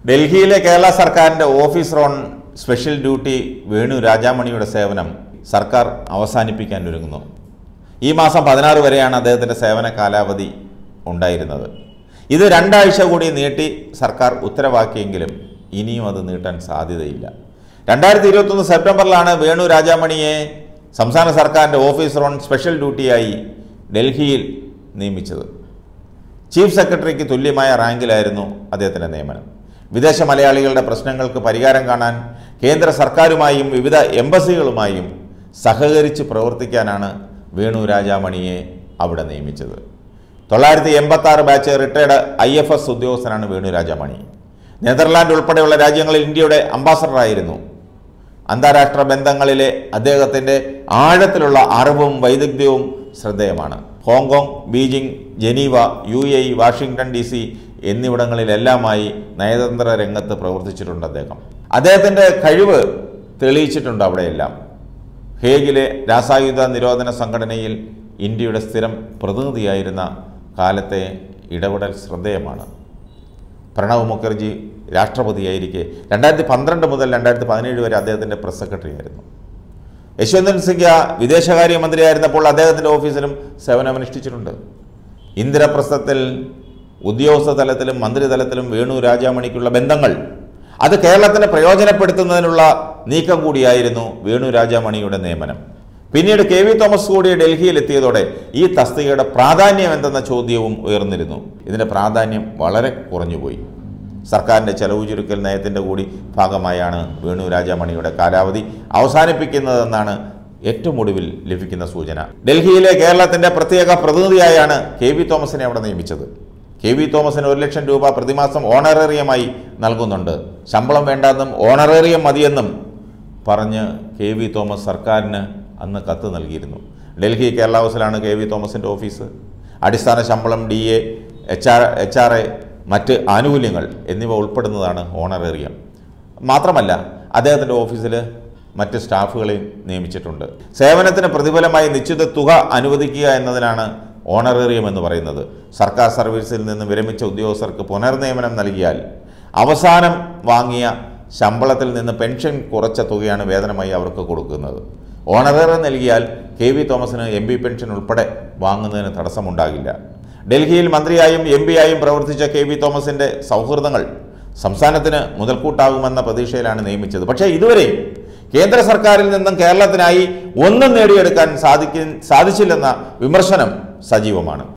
ഡൽഹിയിലെ കേരള സർക്കാരിന്റെ office on special duty Venu രാജാമണിയുടെ സേവനം സർക്കാർ അവസാനിപ്പിക്കാൻ ഒരുങ്ങുന്നു ഈ മാസം പതിനാറ് വരെയാണ് അദ്ദേഹത്തിൻ്റെ സേവന കാലാവധി ഉണ്ടായിരുന്നത് ഇത് രണ്ടാഴ്ച കൂടി നീട്ടി സർക്കാർ ഉത്തരവാക്കിയെങ്കിലും ഇനിയും അത് നീട്ടാൻ സാധ്യതയില്ല രണ്ടായിരത്തി ഇരുപത്തൊന്ന് സെപ്റ്റംബറിലാണ് വേണു രാജാമണിയെ സംസ്ഥാന സർക്കാരിൻ്റെ ഓഫീസ് റോൺ സ്പെഷ്യൽ ഡ്യൂട്ടിയായി ഡൽഹിയിൽ നിയമിച്ചത് ചീഫ് സെക്രട്ടറിക്ക് തുല്യമായ റാങ്കിലായിരുന്നു അദ്ദേഹത്തിൻ്റെ നിയമനം വിദേശ മലയാളികളുടെ പ്രശ്നങ്ങൾക്ക് പരിഹാരം കാണാൻ കേന്ദ്ര സർക്കാരുമായും വിവിധ എംബസികളുമായും സഹകരിച്ച് പ്രവർത്തിക്കാനാണ് വേണു രാജാമണിയെ അവിടെ നിയമിച്ചത് തൊള്ളായിരത്തി എൺപത്തി ആറ് batch retired I F S ഉദ്യോഗസ്ഥനാണ് വേണു രാജാമണി നെതർലാൻഡ് ഉൾപ്പെടെയുള്ള രാജ്യങ്ങളിൽ ഇന്ത്യയുടെ അംബാസഡറായിരുന്നു അന്താരാഷ്ട്ര ബന്ധങ്ങളിലെ അദ്ദേഹത്തിൻ്റെ ആഴത്തിലുള്ള അറിവും വൈദഗ്ധ്യവും ശ്രദ്ധേയമാണ് Hong Kong Beijing Geneva U A E Washington D C എന്നിവിടങ്ങളിലെല്ലാമായി നയതന്ത്ര രംഗത്ത് പ്രവർത്തിച്ചിട്ടുണ്ട് അദ്ദേഹം അദ്ദേഹത്തിൻ്റെ കഴിവ് തെളിയിച്ചിട്ടുണ്ട് അവിടെയെല്ലാം ഹേഗിലെ രാസായുധ നിരോധന സംഘടനയിൽ ഇന്ത്യയുടെ സ്ഥിരം പ്രതിനിധിയായിരുന്ന കാലത്തെ ഇടപെടൽ ശ്രദ്ധേയമാണ് പ്രണവ് മുഖർജി രാഷ്ട്രപതിയായിരിക്കെ രണ്ടായിരത്തി പന്ത്രണ്ട് മുതൽ രണ്ടായിരത്തി പതിനേഴ് വരെ അദ്ദേഹത്തിൻ്റെ പ്രസ് സെക്രട്ടറി ആയിരുന്നു യശ്വന്തൻ സിംഗ്യ വിദേശകാര്യമന്ത്രിയായിരുന്നപ്പോൾ അദ്ദേഹത്തിൻ്റെ ഓഫീസിലും സേവനമനുഷ്ഠിച്ചിട്ടുണ്ട് ഇന്ദ്രപ്രസ്ഥത്തിൽ ഉദ്യോഗസ്ഥ തലത്തിലും മന്ത്രിതലത്തിലും വേണു രാജാമണിക്കുള്ള ബന്ധങ്ങൾ അത് കേരളത്തിന് പ്രയോജനപ്പെടുത്തുന്നതിനുള്ള നീക്കം കൂടിയായിരുന്നു വേണു രാജാമണിയുടെ നിയമനം പിന്നീട് കെ വി തോമസ് കൂടി ഡൽഹിയിലെത്തിയതോടെ ഈ തസ്തികയുടെ പ്രാധാന്യം എന്തെന്ന ചോദ്യവും ഉയർന്നിരുന്നു ഇതിൻ്റെ പ്രാധാന്യം വളരെ കുറഞ്ഞുപോയി സർക്കാരിൻ്റെ ചെലവ് ചുരുക്കൽ നയത്തിൻ്റെ കൂടി ഭാഗമായാണ് വേണു രാജാമണിയുടെ കാലാവധി അവസാനിപ്പിക്കുന്നതെന്നാണ് ഏറ്റവും ഒടുവിൽ ലഭിക്കുന്ന സൂചന ഡൽഹിയിലെ കേരളത്തിൻ്റെ പ്രത്യേക പ്രതിനിധിയായാണ് കെ വി തോമസിനെ അവിടെ നിയമിച്ചത് കെ വി തോമസിന് ഒരു ലക്ഷം രൂപ പ്രതിമാസം ഓണറേറിയമായി നൽകുന്നുണ്ട് ശമ്പളം വേണ്ടെന്നും ഓണറേറിയം മതിയെന്നും പറഞ്ഞ് കെ വി തോമസ് സർക്കാരിന് അന്ന് കത്ത് നൽകിയിരുന്നു ഡൽഹി കേരള ഹൗസിലാണ് കെ വി തോമസിൻ്റെ ഓഫീസ് അടിസ്ഥാന ശമ്പളം D A H R H R A മറ്റ് ആനുകൂല്യങ്ങൾ എന്നിവ ഉൾപ്പെടുന്നതാണ് ഓണറേറിയം മാത്രമല്ല അദ്ദേഹത്തിൻ്റെ ഓഫീസിൽ മറ്റ് സ്റ്റാഫുകളെയും നിയമിച്ചിട്ടുണ്ട് സേവനത്തിന് പ്രതിഫലമായി നിശ്ചിത തുക അനുവദിക്കുക എന്നതിനാണ് ഓണറേറിയം എന്ന് പറയുന്നത് സർക്കാർ സർവീസിൽ നിന്ന് വിരമിച്ച ഉദ്യോഗസ്ഥർക്ക് പുനർനിയമനം നൽകിയാൽ അവസാനം വാങ്ങിയ ശമ്പളത്തിൽ നിന്ന് പെൻഷൻ കുറച്ച തുകയാണ് വേതനമായി അവർക്ക് കൊടുക്കുന്നത് ഓണറേറിയം നൽകിയാൽ കെ വി തോമസിന് എം പി പെൻഷൻ ഉൾപ്പെടെ വാങ്ങുന്നതിന് തടസ്സമുണ്ടാകില്ല ഡൽഹിയിൽ മന്ത്രിയായും എം പിയായും പ്രവർത്തിച്ച കെ വി തോമസിൻ്റെ സൗഹൃദങ്ങൾ സംസ്ഥാനത്തിന് മുതൽക്കൂട്ടാകുമെന്ന പ്രതീക്ഷയിലാണ് നിയമിച്ചത് പക്ഷേ ഇതുവരെയും കേന്ദ്ര സർക്കാരിൽ നിന്നും കേരളത്തിനായി ഒന്നും നേടിയെടുക്കാൻ സാധിക്ക സാധിച്ചില്ലെന്ന വിമർശനം സജീവമാണ്